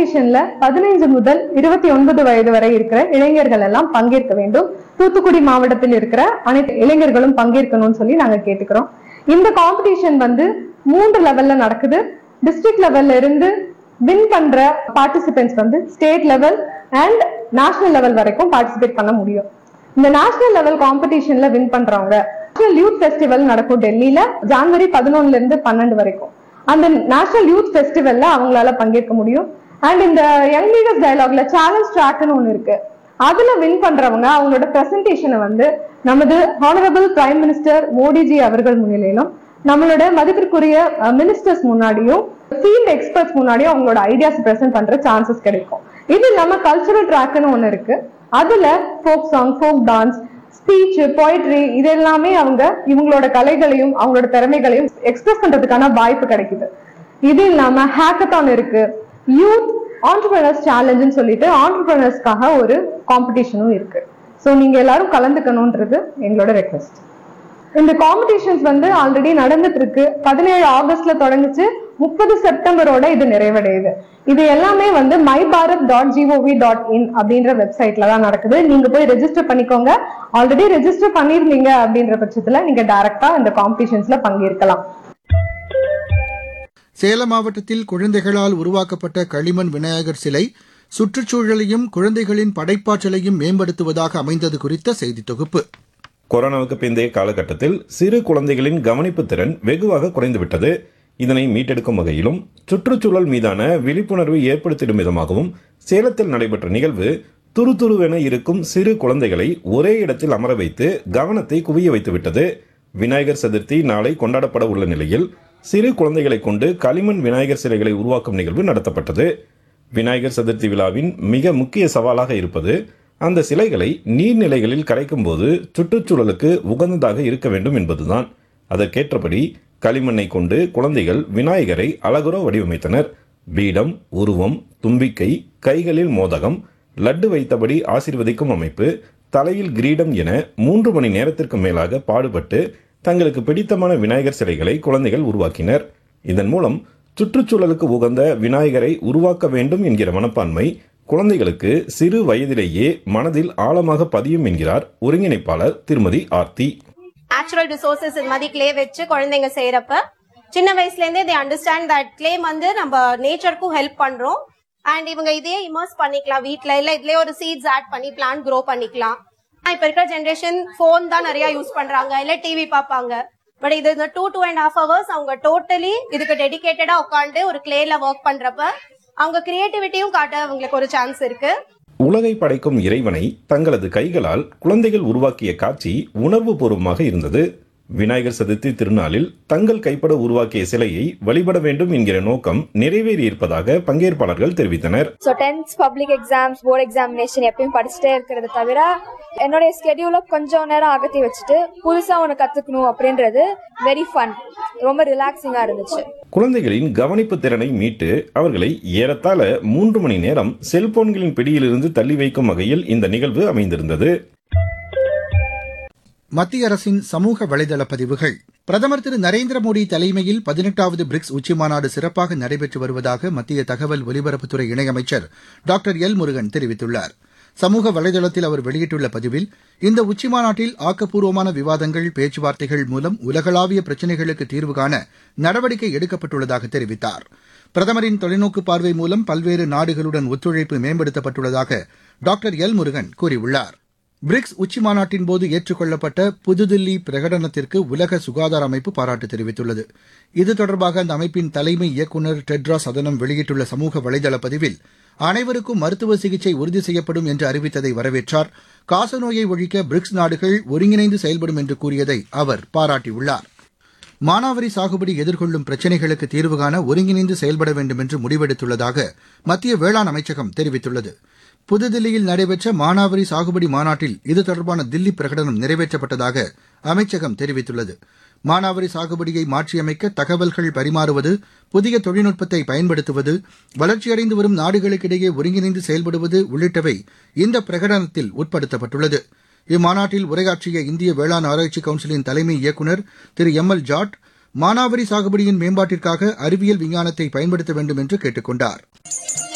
காம்படிஷன்ல பதினைஞ்சு முதல் இருபத்தி ஒன்பது வயது வரை இருக்கிற இளைஞர்கள் எல்லாம் பங்கேற்க வேண்டும் தூத்துக்குடி மாவட்டத்தில் இருக்கிற அனைத்து இளைஞர்களும் பங்கேற்கணும்னு சொல்லி நாங்க கேட்டுக்கிறோம் இந்த காம்படிஷன் வந்து மூன்று லெவல்ல நடக்குது டிஸ்ட்ரிக்ட் லெவல்ல இருந்து வின் பண்ற பார்ட்டிசிபென்ட்ஸ் வந்து state level and national level வரைக்கும் பார்ட்டிசிபேட் பண்ண முடியும் இந்த நேஷனல் லெவல் காம்படிஷன்ல வின் பண்றவங்க நேஷனல் யூத் ஃபெஸ்டிவல் நடக்கும் டெல்லியில ஜான்வரி பதினொன்னுல இருந்து பன்னெண்டு வரைக்கும் அந்த நேஷனல் யூத் ஃபெஸ்டிவல்ல அவங்களால பங்கேற்க முடியும் அண்ட் இந்த யங் லீடர்ஸ் டயலாக்ல சேலஞ்ச் ட்ராக்னு ஒண்ணு இருக்கு அதுல வின் பண்றவங்க அவங்களோட பிரசன்டேஷனை வந்து நமது ஹானரபிள் பிரைம் மினிஸ்டர் மோடிஜி அவர்கள் முன்னிலையிலும் நம்மளோட மதிப்பிற்குரிய மினிஸ்டர்ஸ் முன்னாடியும் ஃபீல்ட் எக்ஸ்பர்ட்ஸ் முன்னாடியும் அவங்களோட ஐடியாஸ் பிரசன்ட் பண்ற சான்சஸ் கிடைக்கும் இது இல்லாம கல்ச்சுரல் ட்ராக்னு ஒண்ணு இருக்கு அதுல folk song folk dance speech poetry இது எல்லாமே அவங்க இவங்களோட கலைகளையும் அவங்களோட திறமைகளையும் எக்ஸ்பிரஸ் பண்றதுக்கான வாய்ப்பு கிடைக்குது இது இல்லாம ஹேக்கத்தான் இருக்கு யூத் ஆண்டர்பிரினர்ஸ் சேலஞ்சுன்னு சொல்லிட்டு ஆண்டர்பிரினர்ஸ்க்காக ஒரு காம்படிஷனும் இருக்கு ஸோ நீங்க எல்லாரும் கலந்துக்கணும்ன்றது எங்களோட ரெக்வெஸ்ட் இந்த காம்படிஷன்ஸ் வந்து ஆல்ரெடி நடந்துட்டு இருக்கு பதினேழு ஆகஸ்ட்ல தொடங்குச்சு முப்பது செப்டம்பரோட இது நிறைவடையுது இது எல்லாமே வந்து my Bharat dot G O V dot in அப்படின்ற வெப்சைட்ல தான் நடக்குது நீங்க போய் ரெஜிஸ்டர் பண்ணிக்கோங்க ஆல்ரெடி ரெஜிஸ்டர் பண்ணிருந்தீங்க அப்படின்ற பட்சத்துல நீங்க டைரக்டா இந்த காம்படிஷன்ஸ்ல பங்கேற்கலாம் சேலம் மாவட்டத்தில் குழந்தைகளால் உருவாக்கப்பட்ட களிமண் விநாயகர் சிலை சுற்றுச்சூழலையும் குழந்தைகளின் படைப்பாற்றலையும் மேம்படுத்துவதாக அமைந்தது குறித்த செய்தி தொகுப்பு கொரோனாவுக்கு பிந்தைய காலகட்டத்தில் சிறு குழந்தைகளின் கவனிப்பு திறன் வெகுவாக குறைந்துவிட்டது இதனை மீட்டெடுக்கும் வகையிலும் சுற்றுச்சூழல் மீதான விழிப்புணர்வு ஏற்படுத்திடும் விதமாகவும் சேலத்தில் நடைபெற்ற நிகழ்வு துருதுருவென இருக்கும் சிறு குழந்தைகளை ஒரே இடத்தில் அமர வைத்து கவனத்தை குவிய வைத்துவிட்டது விநாயகர் சதுர்த்தி நாளை கொண்டாடப்பட உள்ள நிலையில் சிறு குழந்தைகளை கொண்டு களிமண் விநாயகர் சிலைகளை உருவாக்கும் நிகழ்வு நடத்தப்பட்டது விநாயகர் சதுர்த்தி விழாவின் மிக முக்கிய சவாலாக இருப்பது அந்த சிலைகளை நீர்நிலைகளில் கரைக்கும் போது சுற்றுச்சூழலுக்கு உகந்ததாக இருக்க வேண்டும் என்பதுதான் அதற்கேற்றபடி களிமண்ணை கொண்டு குழந்தைகள் விநாயகரை அழகுற வடிவமைத்தனர் பீடம் உருவம் தும்பிக்கை கைகளில் மோதகம் லட்டு வைத்தபடி ஆசீர்வதிக்கும் அமைப்பு தலையில் கிரீடம் என மூன்று மணி நேரத்திற்கு மேலாக பாடுபட்டு தங்களுக்கு பிடித்தமான விநாயகர் சிலைகளை குழந்தைகள் உருவாக்கினர் இதன் மூலம் சுற்றுச்சூழலுக்கு உகந்த விநாயகரை உருவாக்க வேண்டும் என்கிற மனப்பான்மை குழந்தைகளுக்கு சிறு வயதிலேயே மனதில் ஆழமாக பதியும் என்கிறார் ஒருங்கிணைப்பாளர் திருமதி ஆர்த்தி நேச்சுரல் ரிசோர்சஸ் இது மாதிரி கிளே வச்சு குழந்தைங்க செய்யறப்ப சின்ன வயசுல இருந்தே தே அண்டர்ஸ்டாண்ட் தட் கிளே வந்து நம்ம நேச்சருக்கும் ஹெல்ப் பண்றோம் அண்ட் இவங்க இதே இமர்ஸ் பண்ணிக்கலாம் வீட்ல இல்ல இதுலயே ஒரு சீட்ஸ் ஆட் பண்ணி பிளான் க்ரோ பண்ணிக்கலாம் இப்ப இருக்கிற ஜென்ரேஷன் ஃபோன் தான் நிறைய யூஸ் பண்றாங்க இல்ல டிவி பார்ப்பாங்க பட் இது இந்த two two and half hours அவங்க டோட்டலி இதுக்கு டெடிகேட்டடா உட்காந்து ஒரு கிளேல ஒர்க் பண்றப்ப அவங்க கிரியேட்டிவிட்டியும் காட்ட அவங்களுக்கு ஒரு சான்ஸ் இருக்கு உலகை படைக்கும் இறைவனை தங்களது கைகளால் குழந்தைகள் உருவாக்கிய காட்சி உணர்வு பூர்வமாக இருந்தது விநாயகர் சதுர்த்தி திருநாளில் தங்கள் கைப்பட உருவாக்கிய சிலையை வழிபட வேண்டும் என்கிற நோக்கம் நிறைவேறியிருப்பதாக பங்கேற்பாளர்கள் தெரிவித்தனர் so tenth public exams board examination எப்பயும் படிச்சுட்டே இருக்கிறத தவிர என்னுடைய ஸ்கெடியூலை கொஞ்சம் நேரம் அகத்தி வச்சுட்டு புதுசாக ஒன்று கற்றுக்கணும் அப்படின்றது வெரி ஃபன் ரொம்ப ரிலாக்ஸிங்காக இருந்துச்சு குழந்தைகளின் கவனிப்பு திறனை மீட்டு அவர்களை ஏறத்தாழ மூன்று மணி நேரம் செல்போன்களின் பிடியிலிருந்து தள்ளி வைக்கும் வகையில் இந்த நிகழ்வு அமைந்திருந்தது மத்திய அரசின் சமூக வலைதள பதிவுகள் பிரதமர் திரு நரேந்திர மோடி தலைமையில் பதினெட்டாவது பிரிக்ஸ் உச்சிமாநாடு சிறப்பாக நடைபெற்று வருவதாக மத்திய தகவல் ஒலிபரப்புத்துறை இணையமைச்சர் டாக்டர் எல் முருகன் தெரிவித்துள்ளார் சமூக வலைதளத்தில் அவர் வெளியிட்டுள்ள பதிவில் இந்த உச்சிமாநாட்டில் ஆக்கப்பூர்வமான விவாதங்கள் பேச்சுவார்த்தைகள் மூலம் உலகளாவிய பிரச்சினைகளுக்கு தீர்வு காண நடவடிக்கை எடுக்கப்பட்டுள்ளதாக தெரிவித்தார் பிரதமரின் தொலைநோக்கு பார்வை மூலம் பல்வேறு நாடுகளுடன் ஒத்துழைப்பு மேம்படுத்தப்பட்டுள்ளதாக டாக்டர் எல் முருகன் கூறியுள்ளார் பிரிக்ஸ் உச்சிமாநாட்டின் போது ஏற்றுக்கொள்ளப்பட்ட புதுதில்லி பிரகடனத்திற்கு உலக சுகாதார அமைப்பு பாராட்டு தெரிவித்துள்ளது இது தொடர்பாக அந்த அமைப்பின் தலைமை இயக்குநர் டெட்ராஸ் அதனம் வெளியிட்டுள்ள சமூக வலைதள பதிவில் அனைவருக்கும் மருத்துவ சிகிச்சை உறுதி செய்யப்படும் என்று அறிவித்ததை வரவேற்றார் காசநோயை ஒழிக்க பிரிக்ஸ் நாடுகள் ஒருங்கிணைந்து செயல்படும் என்று கூறியதை அவர் பாராட்டியுள்ளார் மானாவரி சாகுபடி எதிர்கொள்ளும் பிரச்சினைகளுக்கு தீர்வு காண ஒருங்கிணைந்து செயல்பட வேண்டும் என்று முடிவெடுத்துள்ளதாக மத்திய வேளாண் அமைச்சகம் தெரிவித்துள்ளது புதுதில்லியில் நடைபெற்ற மானாவரி சாகுபடி மாநாட்டில் இது தொடர்பான தில்லி பிரகடனம் நிறைவேற்றப்பட்டதாக அமைச்சகம் தெரிவித்துள்ளது மானாவரி சாகுபடியை மாற்றியமைக்க தகவல்கள் பரிமாறுவது புதிய தொழில்நுட்பத்தை பயன்படுத்துவது வளர்ச்சியடைந்து வரும் நாடுகளுக்கிடையே ஒருங்கிணைந்து செயல்படுவது உள்ளிட்டவை இந்த பிரகடனத்தில் உட்படுத்தப்பட்டுள்ளது இம்மாநாட்டில் உரையாற்றிய இந்திய வேளாண் ஆராய்ச்சி கவுன்சிலின் தலைமை இயக்குநர் திரு எம் எல் ஜாட் மானாவரி சாகுபடியின் மேம்பாட்டிற்காக அறிவியல் விஞ்ஞானத்தை பயன்படுத்த வேண்டும் என்று கேட்டுக் கொண்டார்